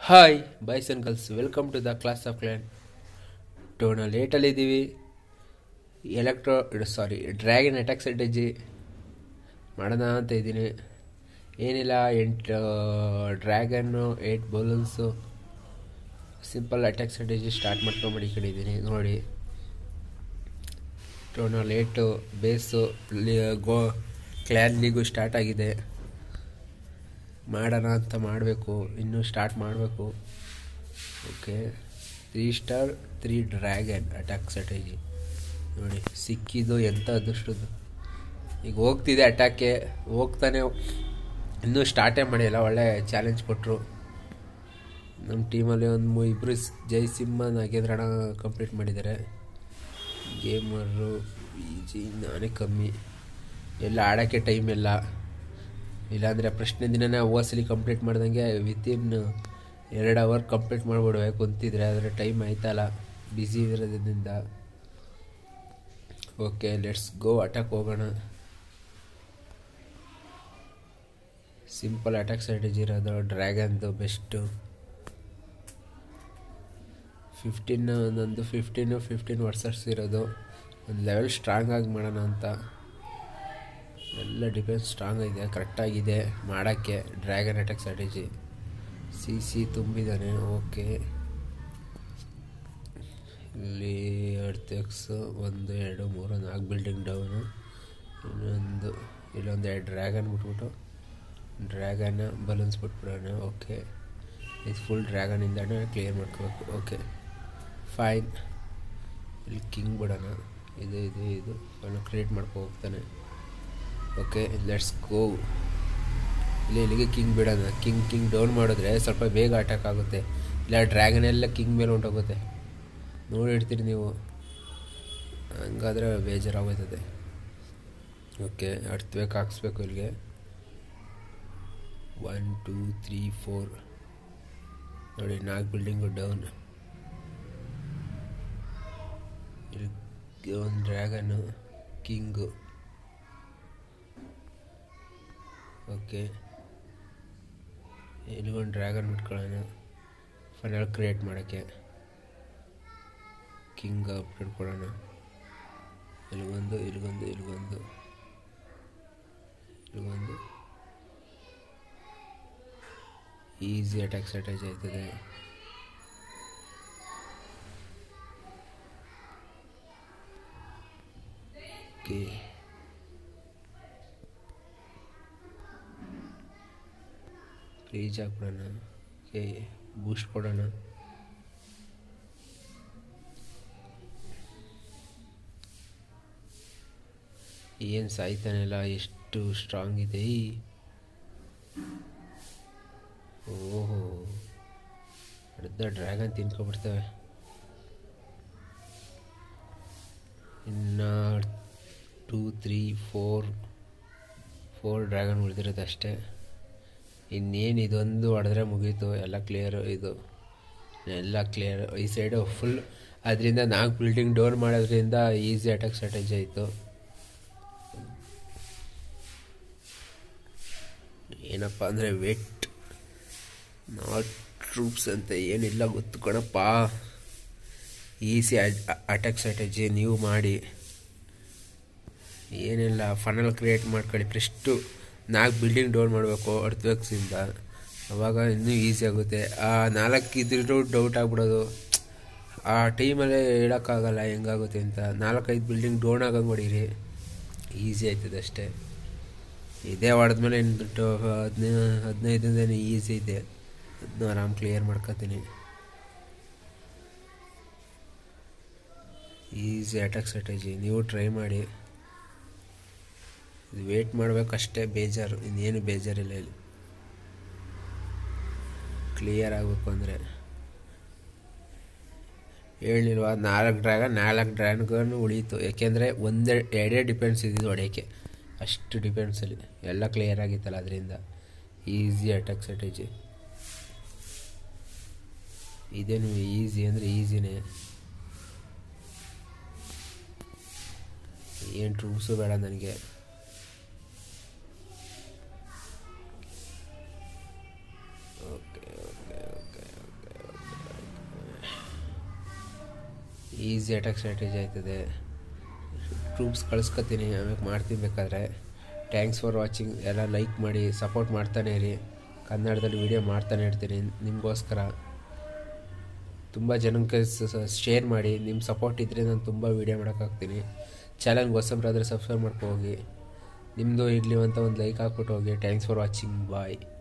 hi boys and girls welcome to the class of clan ಟೋನ ಲೇಟಲ್ಲಿದ್ದೀವಿ electro sorry dragon attack strategy ಮಾಡೋಣ ಅಂತ ಇದ್ದೀನಿ ಏನಿಲ್ಲ ಎಂಟು dragon eight balloons simple attack strategy start ಮಾಡ್ಕೊಂಬಿಡಿ ಈ ಕಡೆ ಇದ್ದೀನಿ ನೋಡಿ ಟೋನ ಲೇಟು base go clan league start ಆಗಿದೆ ಮಾಡೋಣ ಅಂತ ಮಾಡಬೇಕು ಇನ್ನೂ ಸ್ಟಾರ್ಟ್ ಮಾಡಬೇಕು okay three star three dragon attack strategy ನೋಡಿ ಸಿಕ್ಕಿದ್ದು ಎಂಥ ಅದೃಷ್ಟದ್ದು ಈಗ ಹೋಗ್ತಿದೆ ಅಟ್ಯಾಕೆ ಹೋಗ್ತಾನೆ ಇನ್ನೂ ಸ್ಟಾರ್ಟೇ ಮಾಡಿಲ್ಲ ಒಳ್ಳೆ ಚಾಲೆಂಜ್ ಕೊಟ್ಟರು ನಮ್ಮ ಟೀಮಲ್ಲಿ ಒಂದು ಮೂ ಇಬ್ಬರು ಜೈ ಸಿಂಹ ನಾಗೇಂದ್ರಣ ಕಂಪ್ಲೀಟ್ ಮಾಡಿದ್ದಾರೆ ಗೇಮರು ಈಜಿ ನಾನೇ ಕಮ್ಮಿ ಎಲ್ಲ ಆಡೋಕ್ಕೆ ಟೈಮ್ ಇಲ್ಲ ಇಲ್ಲಾಂದರೆ ಪ್ರಶ್ನೆ ದಿನನೇ ಓಸಲಿ ಕಂಪ್ಲೀಟ್ ಮಾಡ್ದಂಗೆ ವಿತಿನ್ ಎರಡು ಅವರ್ ಕಂಪ್ಲೀಟ್ ಮಾಡಿಬಿಡುವೆ ಕುಂತಿದ್ರೆ ಆದರೆ ಟೈಮ್ ಆಯ್ತಲ್ಲ ಬ್ಯುಸಿ ಇರೋದ್ರಿಂದ ಓಕೆ ಲೆಟ್ಸ್ ಗೋ ಅಟ್ಯಾಕ್ ಹೋಗೋಣ ಸಿಂಪಲ್ ಅಟ್ಯಾಕ್ ಸ್ಟ್ರಾಟಜಿ ಇರೋದು ಡ್ರ್ಯಾಗನ್ದು ಬೆಸ್ಟು ಫಿಫ್ಟೀನ್ ನಂದು ಫಿಫ್ಟೀನು ಫಿಫ್ಟೀನ್ ವರ್ಸರ್ಸ್ ಇರೋದು ಒಂದು ಲೆವೆಲ್ ಸ್ಟ್ರಾಂಗ್ ಆಗಿ ಮಾಡೋಣ ಅಂತ ಎಲ್ಲ ಡಿಫೆನ್ಸ್ ಸ್ಟ್ರಾಂಗ್ ಇದೆ ಕರೆಕ್ಟಾಗಿದೆ ಮಾಡೋಕ್ಕೆ dragon attack strategy C C ತುಂಬಿದ್ದಾನೆ ಓಕೆ ಇಲ್ಲಿ ಎಕ್ಸ್ ಒಂದು ಎರಡು ಮೂರು ನಾಲ್ಕು ಬಿಲ್ಡಿಂಗ್ ಡೌನು ಇನ್ನೊಂದು ಇಲ್ಲೊಂದು ಎರಡು ಡ್ರ್ಯಾಗನ್ ಬಿಟ್ಬಿಟ್ಟು ಡ್ರ್ಯಾಗನ್ನ ಬಲೂನ್ಸ್ ಬಿಟ್ಬಿಡೋಣ ಓಕೆ ಇದು ಫುಲ್ ಡ್ರ್ಯಾಗನಿಂದನೇ ಕ್ಲಿಯರ್ ಮಾಡ್ಕೋಬೇಕು ಓಕೆ ಫೈನ್ ಇಲ್ಲಿ ಕಿಂಗ್ ಬಿಡೋಣ ಇದು ಇದು ಇದು ಅವನು ಕ್ರಿಯೇಟ್ ಮಾಡ್ಕೊ ಹೋಗ್ತಾನೆ ಓಕೆ ಲೆಟ್ಸ್ ಗೋ ಇಲ್ಲಿ ಇಲ್ಲಿಗೆ ಕಿಂಗ್ ಬಿಡೋಣ ಕಿಂಗ್ ಕಿಂಗ್ ಡೌನ್ ಮಾಡಿದ್ರೆ ಸ್ವಲ್ಪ ಬೇಗ ಅಟ್ಯಾಕ್ ಆಗುತ್ತೆ ಇಲ್ಲ ಡ್ರ್ಯಾಗನ್ ಎಲ್ಲ ಕಿಂಗ್ ಮೇಲೆ ಹೊಂಟೋಗುತ್ತೆ ನೋಡಿರ್ತೀರಿ ನೀವು ಹಂಗಾದ್ರೆ ಬೇಜಾರಾಗೋಯ್ತದೆ ಓಕೆ ಅಡ್ತ್ಬೇಕು ಹಾಕ್ಸ್ಬೇಕು ಇಲ್ಲಿಗೆ ಒನ್ ಟೂ ತ್ರೀ ಫೋರ್ ನೋಡಿ ನಾಲ್ಕು ಬಿಲ್ಡಿಂಗು ಡೌನ್ ಇಲ್ಲಿ ಒಂದು ಡ್ರ್ಯಾಗನ್ನು ಕಿಂಗು ಓಕೆ ಇಲ್ಲಿಗೊಂದು ಡ್ರ್ಯಾಗನ್ ಬಿಟ್ಕೊಳ್ಳೋಣ ಫೈನಲ್ ಕ್ರಿಯೇಟ್ ಮಾಡೋಕ್ಕೆ ಕಿಂಗ್ ಅಪ್ಡೇಟ್ ಕೊಡೋಣ ಇಲ್ಲಿಗೊಂದು ಇಲ್ಲಿಗೊಂದು ಇಲ್ಲಿಗೊಂದು ಇಲ್ಲಿಗೊಂದು ಈಸಿ ಅಟ್ಯಾಕ್ ಸ್ಟ್ರಾಟಜಿ ಆಯ್ತದೆ ಓಕೆ ಫ್ರೀಜ್ ಹಾಕ್ಬಿಡೋಣ ಓಕೆ ಬೂಸ್ಟ್ ಕೊಡೋಣ ಏನು ಸಾಯ್ತಾನೆಲ್ಲ ಎಷ್ಟು ಸ್ಟ್ರಾಂಗ್ ಇದೆ ಓಹೋ ಅರ್ಧ ಡ್ರ್ಯಾಗನ್ ತಿನ್ಕೊಬಿಡ್ತವೆ ಇನ್ನು two three four four dragon ಉಳಿದಿರೋದು ಅಷ್ಟೇ ಇನ್ನೇನು ಇದೊಂದು ಹೊಡೆದ್ರೆ ಮುಗೀತು ಎಲ್ಲ ಕ್ಲಿಯರು ಇದು ಎಲ್ಲ ಕ್ಲಿಯರ್ ಈ ಸೈಡು ಫುಲ್ ಅದರಿಂದ ನಾಲ್ಕು ಬಿಲ್ಡಿಂಗ್ ಡೋರ್ ಮಾಡೋದ್ರಿಂದ ಈಸಿ ಅಟ್ಯಾಕ್ ಸ್ಟ್ರಾಟಜಿ ಆಯಿತು ಏನಪ್ಪ ಅಂದರೆ ವೆಟ್ ನಾಟ್ ಟ್ರೂಪ್ಸ್ ಅಂತ ಏನಿಲ್ಲ ಗೊತ್ತು ಕಣಪ್ಪ ಈಸಿ ಅಟ್ಯಾಕ್ ಸ್ಟ್ರಾಟಜಿ ನೀವು ಮಾಡಿ ಏನಿಲ್ಲ ಫನಲ್ ಕ್ರಿಯೇಟ್ ಮಾಡ್ಕೊಳ್ಳಿ ಫಸ್ಟು ನಾಲ್ಕು ಬಿಲ್ಡಿಂಗ್ ಡೌನ್ ಮಾಡಬೇಕು ಅರ್ಥವೆಕ್ಸಿಂದ ಅವಾಗ ಇನ್ನೂ ಈಸಿ ಆಗುತ್ತೆ ಆ ನಾಲ್ಕು ಇದ್ರೂ ಡೌಟ್ ಆಗ್ಬಿಡೋದು ಆ ಟೈಮಲ್ಲೇ ಹೇಳೋಕ್ಕಾಗಲ್ಲ ಹೆಂಗಾಗುತ್ತೆ ಅಂತ ನಾಲ್ಕೈದು ಬಿಲ್ಡಿಂಗ್ ಡೌನ್ ಆಗಂಗೆ ಹೊಡೀರಿ ಈಸಿ ಆಯ್ತದೆ ಅಷ್ಟೇ ಇದೇ ಹೊಡೆದ್ಮೇಲೆ ಇನ್ನು ಹದಿನೈದು ಹದಿನೈದನೇ ಈಸಿ ಇದೆ ಅದನ್ನ ಆರಾಮ್ ಕ್ಲಿಯರ್ ಮಾಡ್ಕೊತೀನಿ ಈಸಿ ಅಟ್ಯಾಕ್ ಸ್ಟ್ರಾಟಜಿ ನೀವು ಟ್ರೈ ಮಾಡಿ ಇದು ವೇಟ್ ಮಾಡಬೇಕಷ್ಟೇ ಬೇಜಾರು ಇನ್ನೇನು ಬೇಜಾರಿಲ್ಲ ಇಲ್ಲಿ ಕ್ಲಿಯರ್ ಆಗಬೇಕು ಅಂದರೆ ಹೇಳಿಲ್ವಾ ನಾಲ್ಕು ಡ್ರ್ಯಾಗನ್ ನಾಲ್ಕು ಡ್ರ್ಯಾಗನ್ ಉಳೀತು ಯಾಕೆಂದರೆ ಒಂದೇ ಎರಡೇ ಡಿಪೆಂಡ್ಸ್ ಇದ್ದಿದ್ದು ಹೊಡೆಯೋಕ್ಕೆ ಅಷ್ಟು ಡಿಪೆಂಡ್ಸಲ್ಲಿ ಎಲ್ಲ ಕ್ಲಿಯರ್ ಆಗಿತ್ತಲ್ಲ ಅದರಿಂದ ಈಸಿ ಅಟ್ಯಾಕ್ ಸ್ಟ್ರಾಟಜಿ ಇದೇನು ಈಸಿ ಅಂದರೆ ಈಸಿನೇ ಏನು ಟ್ರೂಪ್ಸು ಬೇಡ ನನಗೆ okay okay okay easy attack strategy ಆಯ್ತದೆ ಟ್ರೂಪ್ಸ್ ಕಳಿಸ್ಕೊತೀನಿ ಆಮೇಲೆ ಮಾಡ್ತೀನಿ ಬೇಕಾದ್ರೆ ಥ್ಯಾಂಕ್ಸ್ ಫಾರ್ ವಾಚಿಂಗ್ ಎಲ್ಲ ಲೈಕ್ ಮಾಡಿ ಸಪೋರ್ಟ್ ಮಾಡ್ತಾನೆ ಇರಿ ಕನ್ನಡದಲ್ಲಿ ವೀಡಿಯೋ ಮಾಡ್ತಾನೆ ಇರ್ತೀನಿ ನಿಮಗೋಸ್ಕರ ತುಂಬ ಜನಕ್ಕೆ ಶೇರ್ ಮಾಡಿ ನಿಮ್ಮ ಸಪೋರ್ಟ್ ಇದ್ದರೆ ನಾನು ತುಂಬ ವೀಡಿಯೋ ಮಾಡೋಕ್ಕಾಗ್ತೀನಿ ಚಾನಲ್ಗೆ ಹೊಸಬ್ರಾದರೆ ಸಬ್ಸ್ಕ್ರೈಬ್ ಮಾಡ್ಕೊ ಹೋಗಿ ನಿಮ್ಮದು ಇರಲಿ ಅಂತ ಒಂದು ಲೈಕ್ ಹಾಕ್ಬಿಟ್ಟು ಹೋಗಿ ಥ್ಯಾಂಕ್ಸ್ ಫಾರ್ ವಾಚಿಂಗ್ ಬಾಯ್